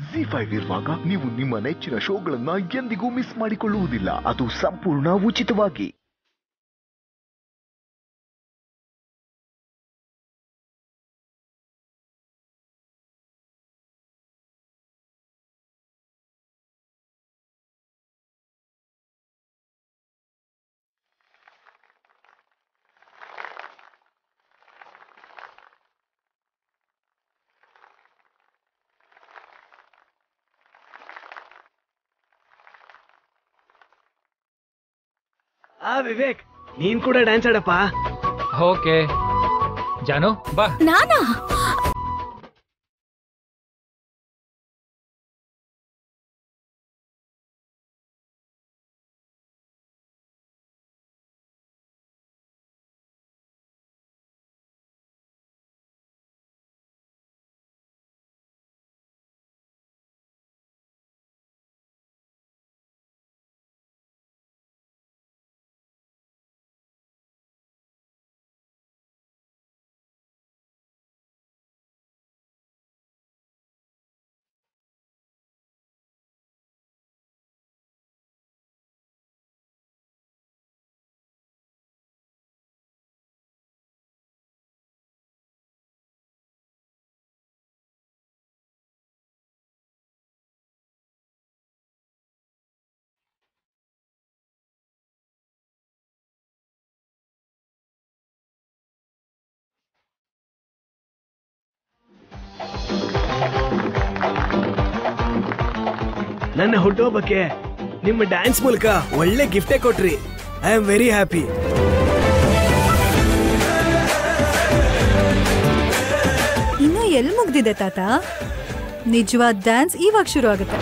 G five ಇರುವಾಗ ನೀವು ನಿಮ್ಮ ನೆಚ್ಚಿನ ಶೋಗಳನ್ನ ಎಂದಿಗೂ ಮಿಸ್ ಮಾಡಿಕೊಳ್ಳುವುದಿಲ್ಲ ಅದು ಸಂಪೂರ್ಣ ಉಚಿತವಾಗಿ ಆ ವಿವೇಕ್ ನೀನ್ ಕೂಡ ಡ್ಯಾನ್ಸ್ ಆಡಪ್ಪ ಓಕೆ ಜಾನು ಬಾ ನಾನಾ ನನ್ನ ಹುಟ್ಟುಹಬ್ಬಕ್ಕೆ ನಿಮ್ಮ ಡ್ಯಾನ್ಸ್ ಮೂಲಕ ಒಳ್ಳೆ ಗಿಫ್ಟೇ ಕೊಟ್ರಿ ಐ ಆಮ್ ವೆರಿ ಹ್ಯಾಪಿ ಇನ್ನು ಎಲ್ ಮುಗ್ದಿದೆ ತಾತ ನಿಜವಾದ ಡ್ಯಾನ್ಸ್ ಇವಾಗ ಶುರು ಆಗುತ್ತೆ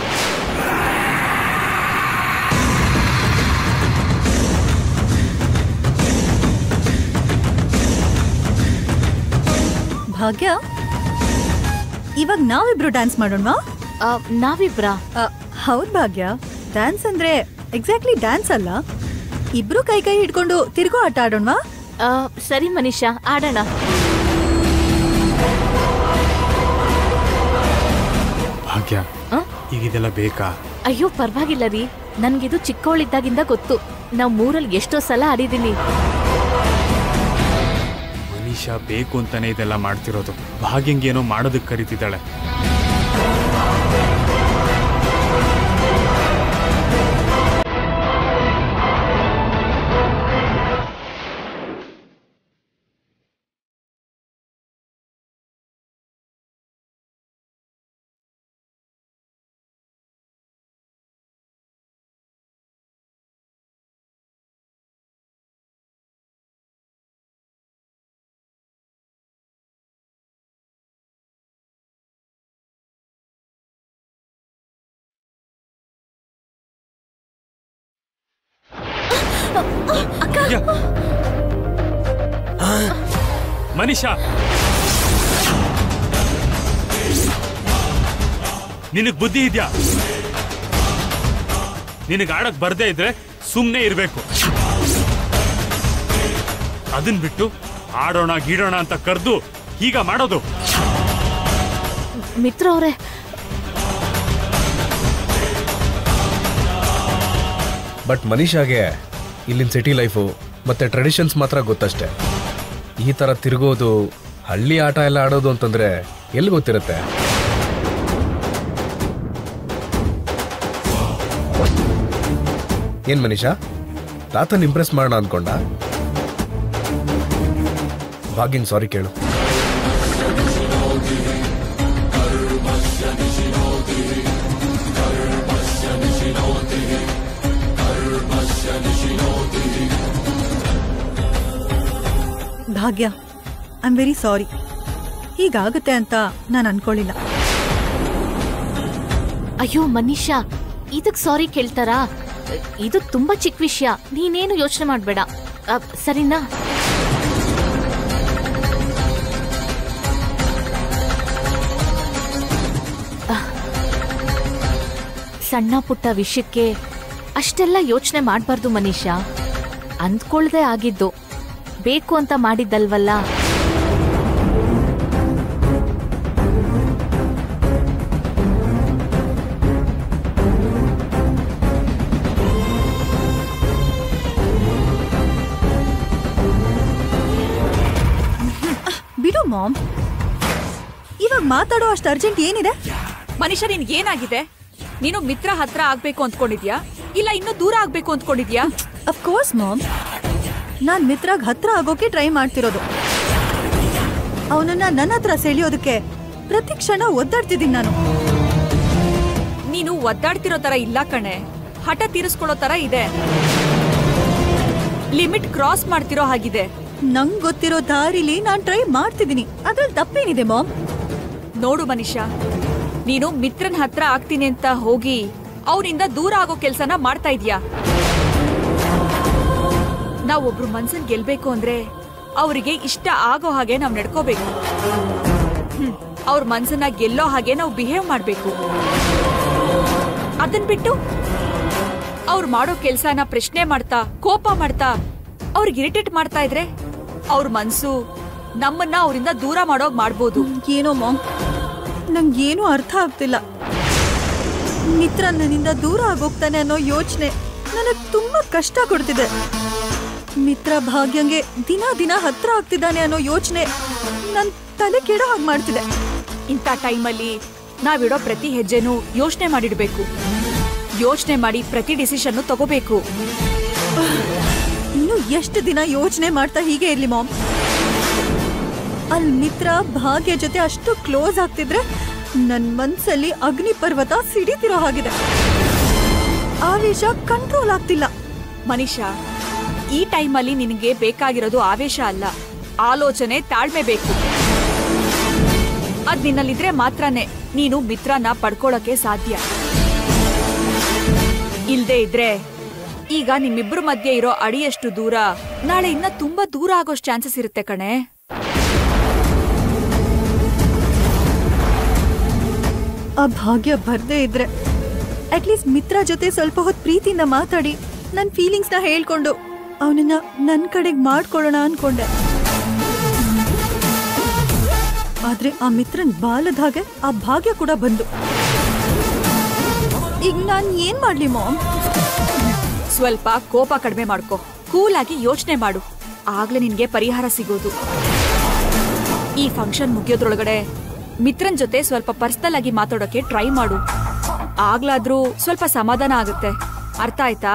ಭಾಗ್ಯ ಇವಾಗ ನಾವಿಬ್ರು ಡ್ಯಾನ್ಸ್ ಮಾಡೋಣವಾ ಆ, ನಾವಿಬ್ರಾ ಅ, ಹೌದ್ ಭಾಗ್ಯ ಡ್ಯಾನ್ಸ್ ಅಂದ್ರೆ ಎಕ್ಸಾಕ್ಟ್ಲಿ ಡ್ಯಾನ್ಸ್ ಅಲ್ಲ ಇಬ್ರು ಕೈ ಕೈ ಹಿಡ್ಕೊಂಡು ತಿರ್ಗೋ ಆಟ ಆಡೋಣವಾ ಆ, ಸರಿ ಮನೀಷಾ ಆಡೋಣ ಭಾಗ್ಯ ಆ? ಈಗ ಇದೆಲ್ಲ ಬೇಕಾ ಅಯ್ಯೋ ಪರವಾಗಿಲ್ಲ ರೀ ನನ್ಗಿದು ಚಿಕ್ಕವಳಿದ್ದಾಗಿಂದ ಗೊತ್ತು ನಾವ್ ಮೂರಲ್ಲಿ ಎಷ್ಟೋ ಸಲ ಆಡಿದೀನಿ ಮನೀಷಾ ಬೇಕು ಅಂತಾನೆ ಇದೆಲ್ಲ ಮಾಡ್ತಿರೋದು ಭಾಗ್ಯಂಗೇನೋ ಮಾಡೋದಕ್ಕೆ ಕರಿತಿದ್ದಾಳೆ ಭಾಗ್ಯ! ಮನೀಷಾ ನಿನಗ್ ಬುದ್ಧಿ ಇದ್ಯಾ ನಿನಗ್ ಆಡಕ್ ಬರ್ದೇ ಇದ್ರೆ ಸುಮ್ನೆ ಇರ್ಬೇಕು ಅದನ್ ಬಿಟ್ಟು ಆಡೋಣ ಗೀಡೋಣ ಅಂತ ಕರ್ದು ಈಗ ಮಾಡೋದು ಮಿತ್ರ ಅವ್ರೆ ಬಟ್ ಮನೀಷಾಗೆ ಇಲ್ಲಿನ ಸಿಟಿ ಲೈಫು ಮತ್ತೆ ಟ್ರೆಡಿಷನ್ಸ್ ಮಾತ್ರ ಗೊತ್ತಷ್ಟೇ ಈ ಥರ ತಿರುಗೋದು ಹಳ್ಳಿ ಆಟ ಎಲ್ಲ ಆಡೋದು ಅಂತಂದ್ರೆ ಎಲ್ಲಿ ಗೊತ್ತಿರುತ್ತೆ ಏನ್ ಮನೀಷಾ ತಾತನ್ ಇಂಪ್ರೆಸ್ ಮಾಡೋಣ ಅನ್ಕೊಂಡ ಭಾಗ್ಯಂಗ್ ಸಾರಿ ಕೇಳು Bhagya I am very sorry ಹೀಗಾಗುತ್ತೆ ಅಂತ ನಾನು ಅನ್ಕೊಳ್ಳಿಲ್ಲ ಅಯ್ಯೋ ಮನೀಷಾ ಇದಕ್ ಸಾರಿ ಕೇಳ್ತಾರಾ ಇದು ತುಂಬಾ ಚಿಕ್ಕ ವಿಷಯ ನೀನೇನು ಯೋಚನೆ ಮಾಡ್ಬೇಡ ಆ, ಸರಿನಾ ಆ, ಸಣ್ಣ ಪುಟ್ಟ ವಿಷಯಕ್ಕೆ ಅಷ್ಟೆಲ್ಲ ಯೋಚನೆ ಮಾಡಬಾರ್ದು ಮನೀಷಾ ಅಂದ್ಕೊಳ್ದೆ ಆಗಿದ್ದು ಬೇಕು ಅಂತ ಮಾಡಿದ್ದಲ್ವಲ್ಲ ಮಾಮ್ ಇವಾಗ ಮಾತಾಡೋ ಅಷ್ಟು ಅರ್ಜೆಂಟ್ ಏನಿದೆ ಮನುಷ್ಯ ನಿನ್ ಏನಾಗಿದೆ ನೀನು ಮಿತ್ರ ಹತ್ರ ಆಗ್ಬೇಕು ಅಂದ್ಕೊಂಡಿದ್ಯಾ ಇಲ್ಲ ಇನ್ನೂ ದೂರ ಆಗ್ಬೇಕು ಅಂದ್ಕೊಂಡಿದ್ಯಾ ಅಫ್ಕೋರ್ಸ್ ಮಾಮ್ ನಾನ್ ಮಿತ್ರಾಗ್ ಹತ್ರ ಆಗೋಕೆ ಟ್ರೈ ಮಾಡ್ತಿರೋದು ಅವನನ್ನ ನನ್ನ ಹತ್ರ ಸೆಳೆಯೋದಕ್ಕೆ ಪ್ರತಿ ಕ್ಷಣ ಒದ್ದಾಡ್ತಿದ್ದೀನಿ ನಾನು ನೀನು ಒದ್ದಾಡ್ತಿರೋ ತರ ಇಲ್ಲ ಕಣೆ ಹಠ ತೀರಿಸ್ಕೊಳ್ಳೋ ತರ ಇದೆ ಲಿಮಿಟ್ ಕ್ರಾಸ್ ಮಾಡ್ತಿರೋ ಹಾಗಿದೆ ನಂಗ್ ಗೊತ್ತಿರೋ ದಾರಿಲಿ ನಾನ್ ಟ್ರೈ ಮಾಡ್ತಿದ್ದೀನಿ ಅದ್ರಲ್ಲಿ ತಪ್ಪೇನಿದೆ ಮಾಮ್ ನೋಡು ಮನುಷ್ಯ ನೀನು ಮಿತ್ರನ್ ಹತ್ರ ಆಗ್ತೀನಿ ಅಂತ ಹೋಗಿ ಅವನಿಂದ ದೂರ ಆಗೋ ಕೆಲ್ಸನ ಮಾಡ್ತಾ ಇದೀಯಾ ನಾವೊಬ್ರು ಮನ್ಸನ್ ಗೆಲ್ಬೇಕು ಅಂದ್ರೆ ಅವರಿಗೆ ಇಷ್ಟ ಆಗೋ ಹಾಗೆ ನಾವ್ ನಡ್ಕೋಬೇಕು ಹ್ಮ್ ಅವ್ರ ಮನ್ಸನ್ನ ಗೆಲ್ಲೋ ಹಾಗೆ ನಾವು ಬಿಹೇವ್ ಮಾಡ್ಬೇಕು ಅದನ್ ಬಿಟ್ಟು ಅವ್ರು ಮಾಡೋ ಕೆಲ್ಸನ ಪ್ರಶ್ನೆ ಮಾಡ್ತಾ ಕೋಪ ಮಾಡ್ತಾ ಅವ್ರಿಗೆ ಇರಿಟೇಟ್ ಮಾಡ್ತಾ ಇದ್ರೆ ಅವ್ರ ಮನ್ಸು ನಮ್ಮನ್ನ ಅವರಿಂದ ದೂರ ಮಾಡೋಗ್ ಮಾಡ್ಬೋದು ಏನೋ ಮಾಮ್ ನಂಗೇನು ಅರ್ಥ ಆಗ್ತಿಲ್ಲ ಮಿತ್ರ ನನ್ನಿಂದ ದೂರ ಆಗೋಗ್ತಾನೆ ಅನ್ನೋ ಯೋಚನೆ ನನಗ್ ತುಂಬಾ ಕಷ್ಟ ಕೊಡ್ತಿದೆ ಮಿತ್ರ ಭಾಗ್ಯಂಗೆ ದಿನ ದಿನ ಹತ್ರ ಆಗ್ತಿದ್ದಾನೆ ಅನ್ನೋ ಯೋಚನೆ ನನ್ ತಲೆ ಕೆಡೋ ಹಾಗೆ ಮಾಡ್ತಿದೆ ಇಂಥ ಟೈಮಲ್ಲಿ ನಾವಿಡೋ ಪ್ರತಿ ಹೆಜ್ಜೆನೂ ಯೋಚನೆ ಮಾಡಿಡ್ಬೇಕು ಯೋಚನೆ ಮಾಡಿ ಪ್ರತಿ ಡಿಸಿಷನ್ ತಗೋಬೇಕು ಇನ್ನು ಎಷ್ಟು ದಿನ ಯೋಚನೆ ಮಾಡ್ತಾ ಹೀಗೆ ಇರ್ಲಿ ಮಾಮ್ ಅಲ್ಲಿ ಮಿತ್ರ ಭಾಗ್ಯ ಜೊತೆ ಅಷ್ಟು ಕ್ಲೋಸ್ ಆಗ್ತಿದ್ರೆ ನನ್ ಮನ್ಸಲ್ಲಿ ಅಗ್ನಿ ಪರ್ವತ ಸಿಡಿತಿರೋ ಹಾಗಿದೆ ಆವೇಶ ಕಂಟ್ರೋಲ್ ಆಗ್ತಿಲ್ಲ ಮನುಷ್ಯ ಈ ಟೈಮಲ್ಲಿ ನಿನಗೆ ಬೇಕಾಗಿರೋದು ಆವೇಶ ಅಲ್ಲ ಆಲೋಚನೆ ತಾಳ್ಮೆ ಬೇಕು ಅದ್ ನಿನ್ನಲ್ಲಿದ್ರೆ ಮಾತ್ರನೇ ನೀನು ಮಿತ್ರನ ಪಡ್ಕೊಳ್ಳೋಕೆ ಸಾಧ್ಯ ಇಲ್ದೇ ಇದ್ರೆ ಈಗ ನಿಮ್ಮಿಬ್ರ ಮಧ್ಯೆ ಇರೋ ಅಡಿಯಷ್ಟು ದೂರ ನಾಳೆ ಇನ್ನ ತುಂಬಾ ದೂರ ಆಗೋಷ್ಟು ಚಾನ್ಸಸ್ ಇರುತ್ತೆ ಕಣೆ ಆ ಭಾಗ್ಯ ಬರ್ದೇ ಇದ್ರೆ ಅಟ್ಲೀಸ್ಟ್ ಮಿತ್ರ ಜೊತೆ ಸ್ವಲ್ಪ ಹೊತ್ತು ಪ್ರೀತಿಯಿಂದ ಮಾತಾಡಿ ನನ್ನ ಫೀಲಿಂಗ್ಸ್ನ ಹೇಳ್ಕೊಂಡು ಅವನನ್ನ ನನ್ನ ಕಡೆಗೆ ಮಾಡ್ಕೊಳ್ಳೋಣ ಅನ್ಕೊಂಡೆ ಆದ್ರೆ ಆ ಮಿತ್ರನ್ ಬಾಲದ ಹಾಗೆ ಆ ಭಾಗ್ಯ ಕೂಡ ಬಂದು ಈಗ ನಾನ್ ಏನ್ ಮಾಡ್ಲಿ ಮಾಮ್ ಸ್ವಲ್ಪ ಕೋಪ ಕಡಿಮೆ ಮಾಡ್ಕೊ ಕೂಲ್ ಆಗಿ ಯೋಚನೆ ಮಾಡು ಆಗ್ಲೇ ನಿನ್ಗೆ ಪರಿಹಾರ ಸಿಗೋದು ಈ ಫಂಕ್ಷನ್ ಮುಗಿಯೋದ್ರೊಳಗಡೆ ಮಿತ್ರನ್ ಜೊತೆ ಸ್ವಲ್ಪ ಪರ್ಸನಲ್ ಆಗಿ ಮಾತಾಡೋಕೆ ಟ್ರೈ ಮಾಡು ಆಗ್ಲಾದ್ರೂ ಸ್ವಲ್ಪ ಸಮಾಧಾನ ಆಗುತ್ತೆ ಅರ್ಥ ಆಯ್ತಾ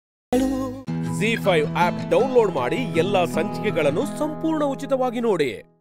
ಜಿ ಫೈವ್ ಆಪ್ ಡೌನ್ಲೋಡ್ ಮಾಡಿ ಎಲ್ಲಾ ಸಂಚಿಕೆಗಳನ್ನು ಸಂಪೂರ್ಣ ಉಚಿತವಾಗಿ ನೋಡಿ